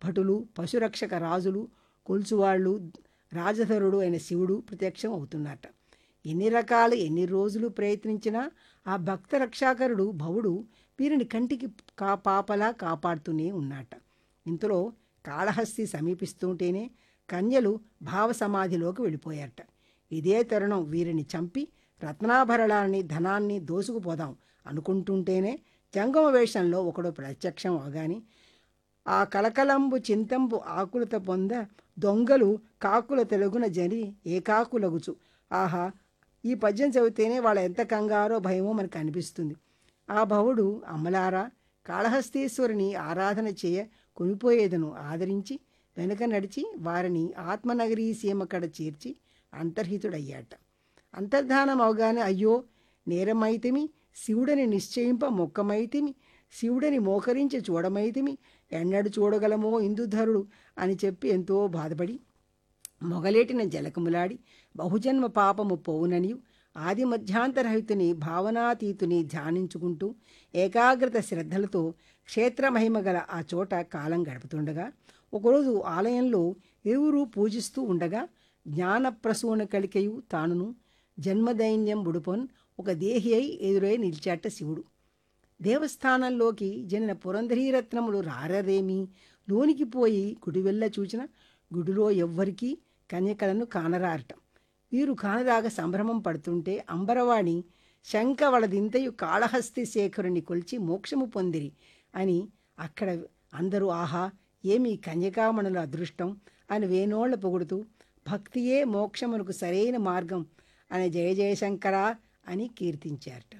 భటులు పశురక్షక రాజులు కొలుచువాళ్ళు రాజధరుడు అయిన శివుడు ప్రత్యక్షం అవుతున్నట్ట ఎన్ని రకాలు ఎన్ని రోజులు ప్రయత్నించినా ఆ భక్త రక్షాకరుడు భవుడు వీరిని కంటికి కా పాపలా కాపాడుతూనే ఉన్నట్ట ఇంతలో కాళహస్తి సమీపిస్తుంటేనే కన్యలు భావసమాధిలోకి వెళ్ళిపోయారట ఇదే తరుణం వీరిని చంపి రత్నాభరణాన్ని ధనాన్ని దోసుకుపోదాం అనుకుంటుంటేనే జంగమ వేషంలో ఒకడు ప్రత్యక్షం అవగాని ఆ కలకలంబు చింతంబు ఆకులత పొంద దొంగలు కాకుల తెలుగున జరి ఏకాకులగుచు ఆహా ఈ పద్యం చదివితేనే వాళ్ళ ఎంత కంగారో భయమో మనకు అనిపిస్తుంది ఆ భవుడు అమ్మలారా కాళహస్తీశ్వరుని ఆరాధన చేయ కొనిపోయేదను ఆదరించి వెనుక నడిచి వారిని ఆత్మనగరీ సీమకడ చేర్చి అంతర్హితుడయ్యాట అంతర్ధానం అవగానే అయ్యో నేరమైతిమి శివుడని నిశ్చయింప మొక్కమైతిమి శివుడని మోకరించి చూడమైతిమి ఎన్నడు చూడగలమో ఇందుధరుడు అని చెప్పి ఎంతో బాధపడి మొగలేటిన జలకములాడి బహుజన్మ పాపము పోవుననియు ఆది మధ్యాంతరహితుని భావనాతీతుని ధ్యానించుకుంటూ ఏకాగ్రత శ్రద్ధలతో క్షేత్రమహిమ గల ఆ చోట కాలం గడుపుతుండగా ఒకరోజు ఆలయంలో ఇరువురు పూజిస్తూ ఉండగా జ్ఞానప్రసూన కలికయు తానును జన్మదైన్యం బుడుపొన్ ఒక దేహి అయి ఎదురై నిలిచాట శివుడు దేవస్థానంలోకి జనిన పురంధరీరత్నములు రారరేమి లోనికి పోయి గుడివెల్ల చూచిన గుడిలో ఎవ్వరికీ కన్యకలను కానరారటం వీరు కానరాగ సంభ్రమం పడుతుంటే అంబరవాణి శంఖ వలదింతయు కాళహస్తి శేఖరుని కొలిచి మోక్షము పొందిరి అని అక్కడ అందరూ ఆహా ఏమి కన్యకామణుల అదృష్టం అని వేనోళ్ల పొగుడుతూ భక్తియే మోక్షమునకు సరైన మార్గం అని జయ జయశంకర అని కీర్తించారట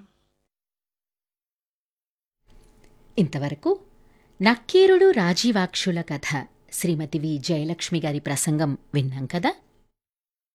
ఇంతవరకు నక్కీరుడు రాజీవాక్షుల కథ శ్రీమతి వి జయలక్ష్మి గారి ప్రసంగం విన్నాం కదా